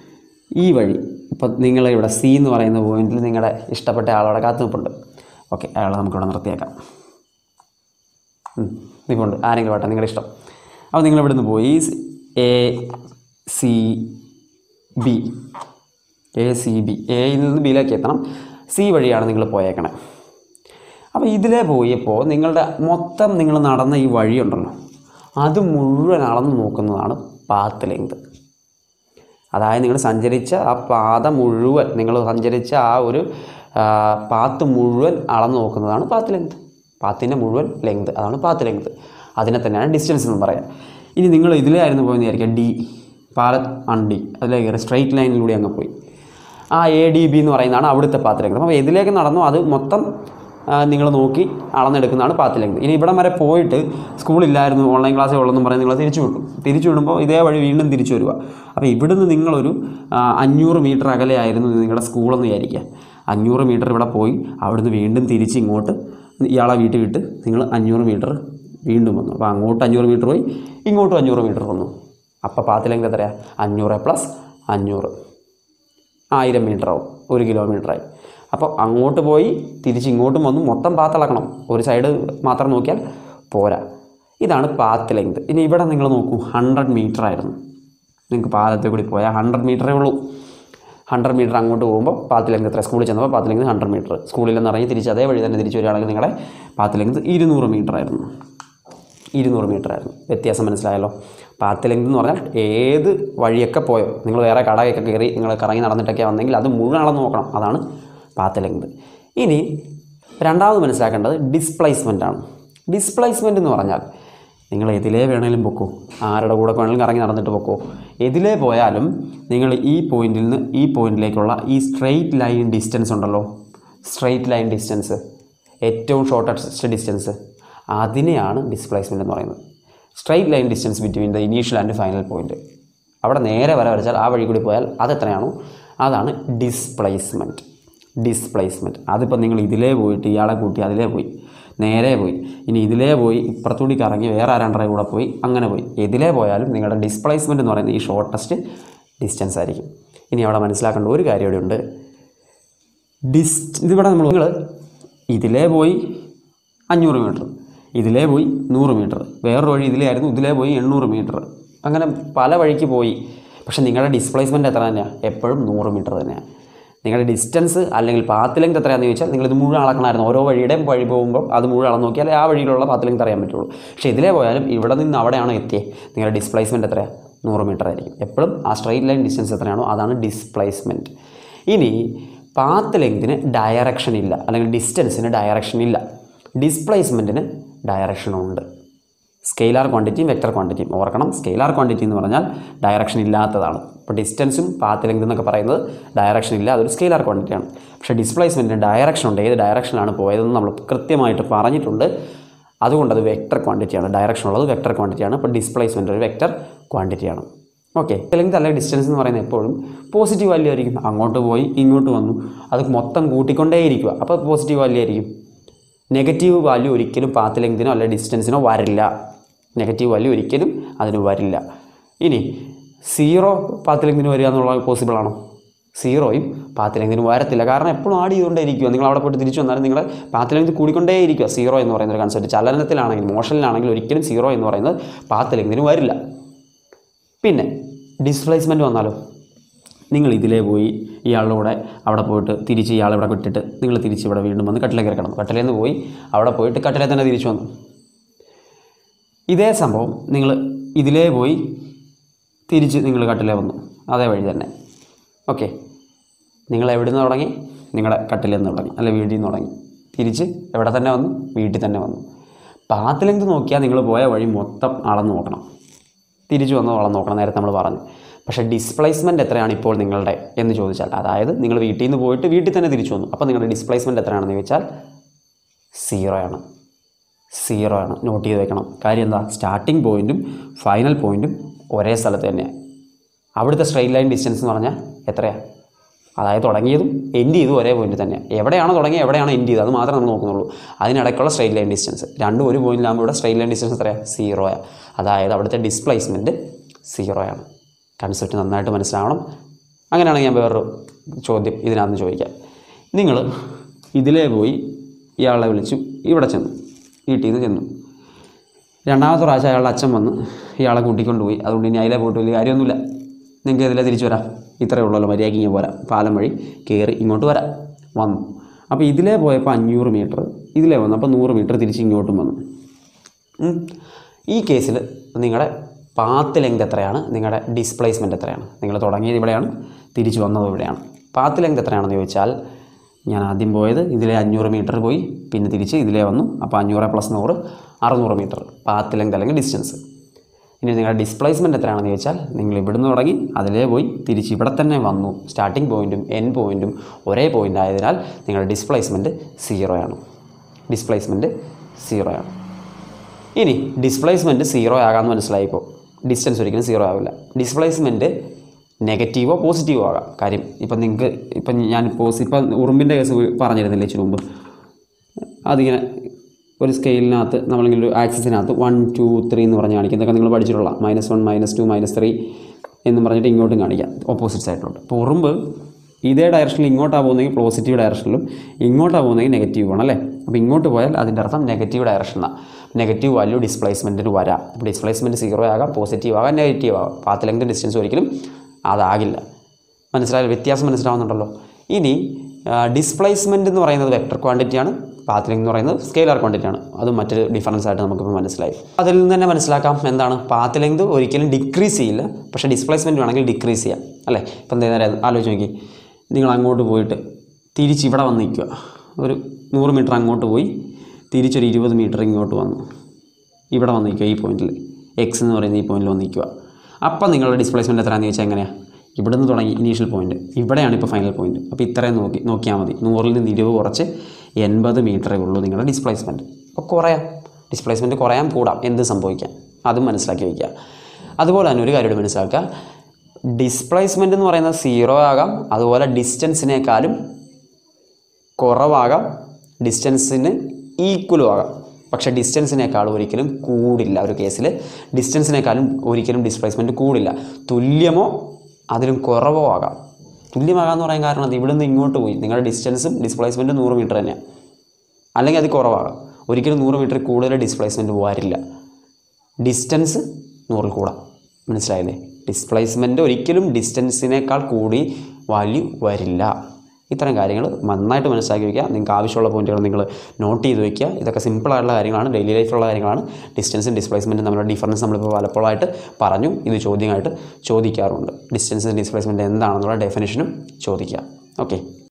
ഈ വഴി ഇപ്പം നിങ്ങൾ ഇവിടെ സി എന്ന് പറയുന്ന പോയിന്റിൽ നിങ്ങളുടെ ഇഷ്ടപ്പെട്ട ആളവിടെ കാത്തു നിൽപ്പുണ്ട് ഓക്കെ അയാളെ നമുക്കിവിടെ നിർത്തിയേക്കാം നിൽപ്പുണ്ട് ആരെങ്കിലും ആട്ടെ നിങ്ങളുടെ ഇഷ്ടം അപ്പോൾ നിങ്ങൾ ഇവിടുന്ന് പോയി A C B A C B എയിൽ നിന്ന് ബിയിലേക്ക് എത്തണം സി വഴിയാണ് നിങ്ങൾ പോയേക്കണേ അപ്പോൾ ഇതിലേ പോയപ്പോൾ നിങ്ങളുടെ മൊത്തം നിങ്ങൾ നടന്ന ഈ വഴിയുണ്ടല്ലോ അത് മുഴുവൻ അളന്ന് നോക്കുന്നതാണ് പാത്ത് ലെങ്ത് അതായത് നിങ്ങൾ സഞ്ചരിച്ച ആ പാത മുഴുവൻ നിങ്ങൾ സഞ്ചരിച്ച ആ ഒരു ആ, പാത്ത് മുഴുവൻ അളന്ന് നോക്കുന്നതാണ് പാത്ത് ലെങ്ത് പാത്തിൻ്റെ മുഴുവൻ ലെങ്ത് അതാണ് പാത്ത് ലെങ്ത് അതിനെ തന്നെയാണ് ഡിസ്റ്റൻസ് എന്ന് പറയാം ഇനി നിങ്ങൾ ഇതിലേ ആയിരുന്നു പോയെന്ന് വിചാരിക്കുക ഡി പാലത്ത് ആണ് ഡി അതിലേക്ക് കയറി സ്ട്രൈറ്റ് ലൈനിലൂടെ അങ്ങ് പോയി ആ എ ഡി ബി എന്ന് പറയുന്നതാണ് അവിടുത്തെ പാത്ത് ലെങ്ത് അപ്പോൾ ഇതിലേക്ക് നടന്നു അത് മൊത്തം നിങ്ങൾ നോക്കി അളന്നെടുക്കുന്നതാണ് പാത്ത് ലെങ്ത് ഇനി ഇവിടം വരെ പോയിട്ട് സ്കൂളില്ലായിരുന്നു ഓൺലൈൻ ക്ലാസ്സേ ഉള്ളെന്നും പറഞ്ഞ് നിങ്ങൾ തിരിച്ചു വിട്ടു തിരിച്ചു വിടുമ്പോൾ ഇതേ വഴി വീണ്ടും തിരിച്ചു വരിക അപ്പോൾ ഇവിടുന്ന് നിങ്ങളൊരു ആ, അഞ്ഞൂറ് മീറ്റർ അകലെയായിരുന്നു നിങ്ങളുടെ സ്കൂളെന്ന് വിചാരിക്കുക അഞ്ഞൂറ് മീറ്റർ ഇവിടെ പോയി അവിടുന്ന് വീണ്ടും തിരിച്ച് ഇങ്ങോട്ട് ഇയാളെ വീട്ടിൽ വിട്ട് നിങ്ങൾ അഞ്ഞൂറ് മീറ്റർ വീണ്ടും വന്നു അപ്പോൾ അങ്ങോട്ട് അഞ്ഞൂറ് മീറ്റർ പോയി ഇങ്ങോട്ടും അഞ്ഞൂറ് മീറ്റർ വന്നു അപ്പോൾ പാത്ത് ലെങ്ത് എത്രയാണ് അഞ്ഞൂറ് പ്ലസ് അഞ്ഞൂറ് ആയിരം മീറ്റർ ആവും ഒരു കിലോമീറ്ററായി അപ്പോൾ അങ്ങോട്ട് പോയി തിരിച്ച് ഇങ്ങോട്ടും വന്നു മൊത്തം പാത്തിളക്കണം ഒരു സൈഡ് മാത്രം നോക്കിയാൽ പോരാ ഇതാണ് പാത്ത് ലെങ്ത് ഇനി ഇവിടെ നിങ്ങൾ നോക്കൂ ഹൺഡ്രഡ് മീറ്റർ ആയിരുന്നു നിങ്ങൾക്ക് പാലത്തിൽ കൂടി പോയാൽ ഹൺഡ്രഡ് മീറ്ററേ ഉള്ളൂ ഹൺഡ്രഡ് മീറ്റർ അങ്ങോട്ട് പോകുമ്പോൾ പാത്ത് ലെങ്ത് എത്ര സ്കൂളിൽ ചെന്നപ്പോൾ പാത്ത് ലെങ്ത് ഹൺഡ്രഡ് മീറ്റർ സ്കൂളിൽ നിന്ന് ഇറങ്ങി തിരിച്ച് അതേ വഴി തന്നെ തിരിച്ച് വരികയാണെങ്കിൽ നിങ്ങളുടെ പാത്ത് ലെങ്ത് ഇരുന്നൂറ് മീറ്റർ ആയിരുന്നു ഇരുന്നൂറ് മീറ്റർ ആയിരുന്നു വ്യത്യാസം മനസ്സിലായല്ലോ പാത്ത് ലെങ്ത് എന്ന് പറഞ്ഞാൽ ഏത് വഴിയൊക്കെ പോയോ നിങ്ങൾ വേറെ കടയൊക്കെ കയറി നിങ്ങൾ കറങ്ങി നടന്നിട്ടൊക്കെ വന്നെങ്കിൽ അത് മുഴുവൻ അളന്ന് നോക്കണം അതാണ് പാത്ത് ലെങ്ത് ഇനി രണ്ടാമത് മനസ്സിലാക്കേണ്ടത് ഡിസ്പ്ലേസ്മെൻ്റ് ആണ് ഡിസ്പ്ലേസ്മെൻ്റ് എന്ന് പറഞ്ഞാൽ നിങ്ങൾ എതിലേ വേണേലും പൊക്കോ ആരുടെ കൂടെ വേണേലും കറങ്ങി നടന്നിട്ട് പൊക്കോ എതിലേ പോയാലും നിങ്ങൾ ഈ പോയിന്റിൽ നിന്ന് ഈ പോയിന്റിലേക്കുള്ള ഈ സ്ട്രെയിറ്റ് ലൈൻ ഡിസ്റ്റൻസ് ഉണ്ടല്ലോ സ്ട്രെയിറ്റ് ലൈൻ ഡിസ്റ്റൻസ് ഏറ്റവും ഷോർട്ടസ്റ്റ് ഡിസ്റ്റൻസ് അതിനെയാണ് ഡിസ്പ്ലേസ്മെൻ്റ് എന്ന് പറയുന്നത് straight line distance between the initial and final point അവിടെ നേരെ വര വരച്ചാൽ ആ വഴി കൂടി പോയാൽ അതെത്രയാണോ അതാണ് ഡിസ്പ്ലേസ്മെൻറ്റ് ഡിസ്പ്ലേസ്മെൻറ്റ് അതിപ്പോൾ നിങ്ങൾ ഇതിലേ പോയിട്ട് ഇയാളെ കൂട്ടി അതിലേ പോയി നേരെ പോയി ഇനി ഇതിലേ പോയി ഇപ്പുറത്തൂടി കറങ്ങി വേറെ ആരാണ്ടറെ കൂടെ പോയി അങ്ങനെ പോയി ഇതിലേ പോയാലും നിങ്ങളുടെ ഡിസ്പ്ലേസ്മെൻറ്റ് എന്ന് പറയുന്നത് ഈ ഷോർട്ടസ്റ്റ് ഡിസ്റ്റൻസ് ആയിരിക്കും ഇനി അവിടെ മനസ്സിലാക്കേണ്ട ഒരു കാര്യം ഇവിടെ ഉണ്ട് ഡിസ് ഇതിവിടെ നമ്മൾ നിങ്ങൾ ഇതിലേ പോയി അഞ്ഞൂറ് മീറ്റർ ഇതിലേ പോയി നൂറ് മീറ്റർ വേറൊരു വഴി ഇതിലേ ആയിരുന്നു ഇതിലേ പോയി എണ്ണൂറ് മീറ്റർ അങ്ങനെ പല വഴിക്ക് പോയി പക്ഷേ നിങ്ങളുടെ ഡിസ്പ്ലേസ്മെൻറ്റ് എത്ര തന്നെയാണ് എപ്പോഴും നൂറ് മീറ്റർ തന്നെയാണ് നിങ്ങളുടെ ഡിസ്റ്റൻസ് അല്ലെങ്കിൽ പാത്ത് ലെങ്ത് എത്രയാണെന്ന് ചോദിച്ചാൽ നിങ്ങൾ ഇത് മുഴുവൻ അളക്കണമായിരുന്നു ഓരോ വഴിയുടെയും വഴി പോകുമ്പോൾ അത് മുഴുവൻ അളന്ന് നോക്കിയാൽ ആ വഴിയിലുള്ള പാത്ത് ലെങ്ത് അറിയാൻ പറ്റുള്ളൂ പക്ഷേ ഇതിലേ പോയാലും ഇവിടെ നിന്ന് അവിടെയാണോ എത്തിയത് നിങ്ങളുടെ ഡിസ്പ്ലേസ്മെൻറ്റ് എത്രയാണ് നൂറ് മീറ്റർ ആയിരിക്കും എപ്പോഴും ആ സ്ട്രെയിറ്റ് ലൈൻ ഡിസ്റ്റൻസ് എത്രയാണോ അതാണ് ഡിസ്പ്ലേസ്മെൻറ്റ് ഇനി പാത്ത് ലെങ്തിന് ഡയറക്ഷൻ ഇല്ല അല്ലെങ്കിൽ ഡിസ്റ്റൻസിന് ഡയറക്ഷൻ ഇല്ല ഡിസ്പ്ലേസ്മെൻറ്റിന് ഡയറക്ഷനുണ്ട് സ്കെയിലാർ ക്വാണ്ടിറ്റിയും വെക്ടർ ക്വാണ്ടിറ്റിയും ഓർക്കണം സ്കെയിലാർ ക്വാണ്ടിറ്റി എന്ന് പറഞ്ഞാൽ ഡയറക്ഷൻ ഇല്ലാത്തതാണ് ഇപ്പോൾ ഡിസ്റ്റൻസും പാത്ത് ലെങ്ത് എന്നൊക്കെ പറയുന്നത് ഡയറക്ഷൻ ഇല്ല അതൊരു സ്കെയിലാർ ക്വാണ്ടിറ്റിയാണ് പക്ഷേ ഡിസ്പ്ലേസ്മെൻറ്റിന് ഡയറക്ഷൻ ഉണ്ട് ഏത് ഡയറക്ഷനിലാണ് പോയതെന്ന് നമ്മൾ കൃത്യമായിട്ട് പറഞ്ഞിട്ടുണ്ട് അതുകൊണ്ട് അത് വെക്ടർ ക്വാണ്ടിറ്റിയാണ് ഡയറക്ഷൻ ഉള്ളത് വെക്ടർ ക്വാണ്ടിറ്റിയാണ് ഇപ്പോൾ ഡിസ്പ്ലേസ്മെൻറ്റ് ഒരു വെക്ടർ ക്വാണ്ടിറ്റിയാണ് ഓക്കെ ലെങ്ത് അല്ലെങ്കിൽ ഡിസ്റ്റൻസ് എന്ന് പറയുന്നത് എപ്പോഴും പോസിറ്റീവ് വാല്യൂ ആയിരിക്കും അങ്ങോട്ട് പോയി ഇങ്ങോട്ട് വന്നു അത് മൊത്തം കൂട്ടിക്കൊണ്ടേയിരിക്കുക അപ്പോൾ പോസിറ്റീവ് വാല്യൂ ആയിരിക്കും നെഗറ്റീവ് വാല്യൂ ഒരിക്കലും പാത്ത് ലെങ്തിനോ അല്ലെങ്കിൽ ഡിസ്റ്റൻസിനോ വരില്ല നെഗറ്റീവ് വാല്യൂ ഒരിക്കലും അതിന് വരില്ല ഇനി സീറോ പാത്ത് ലെങ്തിന് വരിക എന്നുള്ളത് പോസിബിൾ ആണോ സീറോയും പാത്ത് ലെങ്തിന് വരത്തില്ല കാരണം എപ്പോഴും ആഡ് ചെയ്തുകൊണ്ടേയിരിക്കുക നിങ്ങൾ അവിടെ പോയിട്ട് തിരിച്ചു വന്നാലും നിങ്ങൾ പാത്ത് ലെങ്ത് കൂടിക്കൊണ്ടേയിരിക്കുക സീറോ എന്ന് പറയുന്ന ഒരു കൺസെപ്റ്റ് ചലനത്തിലാണെങ്കിൽ മോഷനിലാണെങ്കിൽ ഒരിക്കലും സീറോ എന്ന് പറയുന്നത് പാത്ത് ലെങ്തിന് വരില്ല പിന്നെ ഡിസ്പ്ലേസ്മെൻറ്റ് വന്നാലോ നിങ്ങൾ ഇതിലേ പോയി ഇയാളുടെ കൂടെ അവിടെ പോയിട്ട് തിരിച്ച് ഇയാളെ ഇവിടെ വിട്ടിട്ട് നിങ്ങൾ തിരിച്ച് ഇവിടെ വീണ്ടും വന്ന് കട്ടിലേക്ക് കിടന്നു കട്ടിലേന്ന് നിന്ന് പോയി അവിടെ പോയിട്ട് കട്ടിലേ തന്നെ തിരിച്ചു വന്നു ഇതേ സംഭവം നിങ്ങൾ ഇതിലേ പോയി തിരിച്ച് നിങ്ങൾ കട്ടിലേ വന്നു അതേ വഴി തന്നെ ഓക്കെ നിങ്ങൾ എവിടെ നിന്ന് തുടങ്ങി നിങ്ങളുടെ കട്ടിലിൽ നിന്ന് തുടങ്ങി അല്ലെ വീട്ടിൽ നിന്ന് തുടങ്ങി തിരിച്ച് എവിടെ തന്നെ വന്നു വീട്ടിൽ തന്നെ വന്നു പാത്ത് ലെങ്ത് നോക്കിയാൽ നിങ്ങൾ പോയ വഴി മൊത്തം അളന്ന് നോക്കണം തിരിച്ചു വന്ന് അളന്ന് നോക്കണം നേരത്തെ നമ്മൾ പറഞ്ഞു പക്ഷേ ഡിസ്പ്ലേസ്മെൻറ്റ് എത്രയാണ് ഇപ്പോൾ നിങ്ങളുടെ എന്ന് ചോദിച്ചാൽ അതായത് നിങ്ങൾ വീട്ടിൽ നിന്ന് പോയിട്ട് വീട്ടിൽ തന്നെ തിരിച്ചു വന്നു അപ്പോൾ നിങ്ങളുടെ ഡിസ്പ്ലേസ്മെൻറ്റ് എത്രയാണെന്ന് ചോദിച്ചാൽ സീറോ ആണ് സീറോ ആണ് നോട്ട് ചെയ്ത് വെക്കണം കാര്യം എന്താ സ്റ്റാർട്ടിംഗ് പോയിൻറ്റും ഫൈനൽ പോയിൻറ്റും ഒരേ സ്ഥലത്ത് തന്നെയാണ് അവിടുത്തെ സ്ട്രെയിറ്റ് ലൈൻ ഡിസ്റ്റൻസ് എന്ന് പറഞ്ഞാൽ എത്രയാണ് അതായത് തുടങ്ങിയതും എൻഡ് ചെയ്തും ഒരേ പോയിന്റ് തന്നെയാണ് എവിടെയാണോ തുടങ്ങിയത് എവിടെയാണോ എൻഡ് ചെയ്തത് അത് മാത്രമേ നമ്മൾ നോക്കുന്നുള്ളൂ അതിനിടയ്ക്കുള്ള സ്ട്രെയിറ്റ് ലൈൻ ഡിസ്റ്റൻസ് രണ്ടും ഒരു പോയിന്റിലാകുമ്പോൾ ഇവിടെ സ്ട്രെയിറ്റ് ലൈൻ ഡിസ്റ്റൻസ് എത്രയാണ് സീറോയാണ് അതായത് അവിടുത്തെ ഡിസ്പ്ലേസ്മെൻറ്റ് സീറോയാണ് കൺസെപ്റ്റ് നന്നായിട്ട് മനസ്സിലാവണം അങ്ങനെയാണെങ്കിൽ ഞാൻ വേറൊരു ചോദ്യം ഇതിനകത്ത് ചോദിക്കാം നിങ്ങൾ ഇതിലേ പോയി ഇയാളെ വിളിച്ചു ഇവിടെ ചെന്നു വീട്ടിൽ നിന്ന് ചെന്നു രണ്ടാമത്തെ പ്രാവശ്യം അയാളുടെ അച്ഛൻ വന്ന് ഇയാളെ കൂട്ടിക്കൊണ്ട് പോയി അതുകൊണ്ട് ഇനി അതിലെ പോയിട്ട് വലിയ കാര്യമൊന്നുമില്ല നിങ്ങൾക്ക് ഇതിലെ തിരിച്ചു വരാം ഇത്രയേ ഉള്ളല്ലോ മര്യാദയ്ക്ക് ഇങ്ങനെ പോരാം പാലം വഴി കയറി ഇങ്ങോട്ട് വരാം വന്നു അപ്പോൾ ഇതിലേ പോയപ്പോൾ അഞ്ഞൂറ് മീറ്റർ ഇതിലേ വന്നു അപ്പോൾ നൂറ് മീറ്റർ തിരിച്ച് ഇങ്ങോട്ടും വന്നു ഉം. ഈ കേസിൽ നിങ്ങളുടെ പാത്ത് ലെങ്ത് എത്രയാണ് നിങ്ങളുടെ ഡിസ്പ്ലേസ്മെൻറ്റ് എത്രയാണ് നിങ്ങൾ തുടങ്ങിയത് ഇവിടെയാണ് തിരിച്ചു വന്നത് ഇവിടെയാണ് പാത്ത് ലെങ്ത് എത്രയാണെന്ന് ചോദിച്ചാൽ ഞാൻ ആദ്യം പോയത് ഇതിലെ അഞ്ഞൂറ് മീറ്റർ പോയി പിന്നെ തിരിച്ച് ഇതിലേ വന്നു അപ്പോൾ അഞ്ഞൂറ് പ്ലസ് നൂറ് അറുന്നൂറ് മീറ്റർ പാത്ത് ലെങ്ത് അല്ലെങ്കിൽ ഡിസ്റ്റൻസ് ഇനി നിങ്ങളുടെ ഡിസ്പ്ലേസ്മെൻറ്റ് എത്രയാണെന്ന് ചോദിച്ചാൽ നിങ്ങൾ ഇവിടുന്ന് തുടങ്ങി അതിലേ പോയി തിരിച്ച് ഇവിടെ തന്നെ വന്നു സ്റ്റാർട്ടിംഗ് പോയിൻറ്റും എൻ പോയിൻറ്റും ഒരേ പോയിൻ്റ് ആയതിനാൽ നിങ്ങളുടെ ഡിസ്പ്ലേസ്മെൻറ്റ് സീറോയാണ് ഡിസ്പ്ലേസ്മെൻറ്റ് സീറോയാണ് ഇനി ഡിസ്പ്ലേസ്മെൻറ്റ് സീറോ ആകാമെന്ന് മനസ്സിലായിപ്പോൾ ഡിസ്റ്റൻസ് ഒരിക്കലും സീറോ ആവില്ല ഡിസ്പ്ലേസ്മെൻറ്റ് നെഗറ്റീവോ പോസിറ്റീവോ ആകാം കാര്യം ഇപ്പം നിങ്ങൾക്ക് ഇപ്പം ഞാൻ പോസി ഇപ്പം ഉറുമ്പിൻ്റെ കേസ് പറഞ്ഞിരുന്നില്ലേ ഇച്ചിരി മുമ്പ് അതിങ്ങനെ ഒരു സ്കെയിലിനകത്ത് നമ്മളിങ്ങനെ ഒരു ആക്സിസിനകത്ത് വൺ ടു ത്രീ എന്ന് പറഞ്ഞ് കാണിക്കും ഇതൊക്കെ നിങ്ങൾ പഠിച്ചിട്ടുള്ള minus one minus two minus three എന്ന് പറഞ്ഞിട്ട് ഇങ്ങോട്ടും കാണിക്കാം ഓപ്പോസിറ്റ് സൈഡിലോട്ട് അപ്പോൾ ഉറുമ്പ് ഇതേ ഡയറക്ഷനിൽ ഇങ്ങോട്ടാണ് പോകുന്നെങ്കിൽ പോസിറ്റീവ് ഡയറക്ഷനിലും ഇങ്ങോട്ടാണ് പോകുന്നെങ്കിൽ നെഗറ്റീവ് ആണ് അല്ലേ അപ്പോൾ ഇങ്ങോട്ട് പോയാൽ അതിൻ്റെ അർത്ഥം നെഗറ്റീവ് ഡയറക്ഷനാണ് നെഗറ്റീവ് വാല്യൂ ഡിസ്പ്ലേസ്മെൻറ്റിന് വരാം ഇപ്പോൾ ഡിസ്പ്ലേസ്മെൻറ്റ് സീറോ ആകാം പോസിറ്റീവ് ആകാം നെഗറ്റീവ് ആകാം പാത്ത് ലെങ്ത് ഡിസ്റ്റൻസ് ഒരിക്കലും അതാകില്ല മനസ്സിലായാലും വ്യത്യാസം മനസ്സിലാവുന്നുണ്ടല്ലോ ഇനി ഡിസ്പ്ലേസ്മെൻറ്റ് എന്ന് പറയുന്നത് വെക്ടർ ക്വാണ്ടിറ്റിയാണ് പാത്ത് ലെങ്ത് എന്ന് പറയുന്നത് സ്കെയിലർ ക്വാണ്ടിറ്റിയാണ് അത് മറ്റൊരു ഡിഫറൻസ് ആയിട്ട് നമുക്കിപ്പോൾ മനസ്സിലായി അതിൽ നിന്ന് തന്നെ മനസ്സിലാക്കാം എന്താണ് പാത്ത് ലെങ്ത് ഒരിക്കലും ഡിക്രീസ് ചെയ്യില്ല പക്ഷേ ഡിസ്പ്ലേസ്മെൻറ്റ് വേണമെങ്കിൽ ഡിക്രീസ് ചെയ്യാം അല്ലേ ഇപ്പം എന്താ നേരം ആലോചിച്ച് നോക്കി നിങ്ങൾ അങ്ങോട്ട് പോയിട്ട് തിരിച്ച് ഇവിടെ വന്ന് നിൽക്കുക ഒരു നൂറ് മീറ്റർ അങ്ങോട്ട് പോയി തിരിച്ചൊരു ഇരുപത് മീറ്റർ ഇങ്ങോട്ട് വന്നു ഇവിടെ വന്ന് നിൽക്കുക ഈ പോയിന്റിൽ എക്സ് എന്ന് പറയുന്ന ഈ പോയിന്റിൽ വന്ന് നിൽക്കുക അപ്പം നിങ്ങളുടെ ഡിസ്പ്ലേസ്മെൻറ്റ് എത്രയാണെന്ന് ചോദിച്ചാൽ എങ്ങനെയാണ് ഇവിടുന്ന് തുടങ്ങി ഇനീഷ്യൽ പോയിന്റ് ഇവിടെയാണ് ഇപ്പോൾ ഫൈനൽ പോയിന്റ് അപ്പോൾ ഇത്രയും നോക്കി നോക്കിയാൽ മതി നൂറിൽ നിന്ന് ഇരുപത് കുറച്ച് എൺപത് മീറ്ററേ ഉള്ളൂ നിങ്ങളുടെ ഡിസ്പ്ലേസ്മെൻറ്റ് അപ്പോൾ കുറയാം ഡിസ്പ്ലേസ്മെൻറ്റ് കുറയാൻ കൂടാം എന്ത് സംഭവിക്കാം അതും മനസ്സിലാക്കി വയ്ക്കുക അതുപോലെ തന്നെ ഒരു കാര്യം കൂടി മനസ്സിലാക്കുക ഡിസ്പ്ലേസ്മെൻറ്റ് എന്ന് പറയുന്നത് സീറോ ആകാം അതുപോലെ ഡിസ്റ്റൻസിനേക്കാളും കുറവാകാം ഡിസ്റ്റൻസിന് ഈക്വലും ആകാം പക്ഷേ ഡിസ്റ്റൻസിനേക്കാളും ഒരിക്കലും കൂടില്ല ഒരു കേസിൽ ഡിസ്റ്റൻസിനേക്കാളും ഒരിക്കലും ഡിസ്പ്ലേസ്മെൻറ്റ് കൂടില്ല തുല്യമോ അതിലും കുറവോ ആകാം തുല്യമാകാമെന്ന് പറയാൻ കാരണം അത് ഇവിടുന്ന് ഇങ്ങോട്ട് പോയി നിങ്ങളുടെ ഡിസ്റ്റൻസും ഡിസ്പ്ലേസ്മെൻറ്റും നൂറ് മീറ്റർ തന്നെയാണ് അല്ലെങ്കിൽ അത് കുറവാകാം ഒരിക്കലും നൂറ് മീറ്റർ കൂടുതൽ ഡിസ്പ്ലേസ്മെൻറ്റ് വരില്ല ഡിസ്റ്റൻസ് നൂറിൽ കൂടാം മനസ്സിലായില്ലേ ഡിസ്പ്ലേസ്മെൻറ്റ് ഒരിക്കലും ഡിസ്റ്റൻസിനേക്കാൾ കൂടി വാല്യൂ വരില്ല ഇത്തരം കാര്യങ്ങൾ നന്നായിട്ട് മനസ്സിലാക്കി വയ്ക്കുക നിങ്ങൾക്ക് ആവശ്യമുള്ള പോയിന്റുകൾ നിങ്ങൾ നോട്ട് ചെയ്ത് വയ്ക്കുക ഇതൊക്കെ സിമ്പിളായിട്ടുള്ള കാര്യങ്ങളാണ് ഡെയിലി ലൈഫിലുള്ള കാര്യങ്ങളാണ് ഡിസ്റ്റൻസും ഡിസ്പ്ലേസ്മെൻറ്റും തമ്മിലുള്ള ഡിഫറൻസ് നമ്മളിപ്പോൾ പലപ്പോഴായിട്ട് പറഞ്ഞു ഇത് ചോദ്യമായിട്ട് ചോദിക്കാറുണ്ട് ഡിസ്റ്റൻസും ഡിസ്പ്ലേസ്മെൻറ്റ് എന്താണെന്നുള്ള ഡെഫിനേഷനും ചോദിക്കുക ഓക്കെ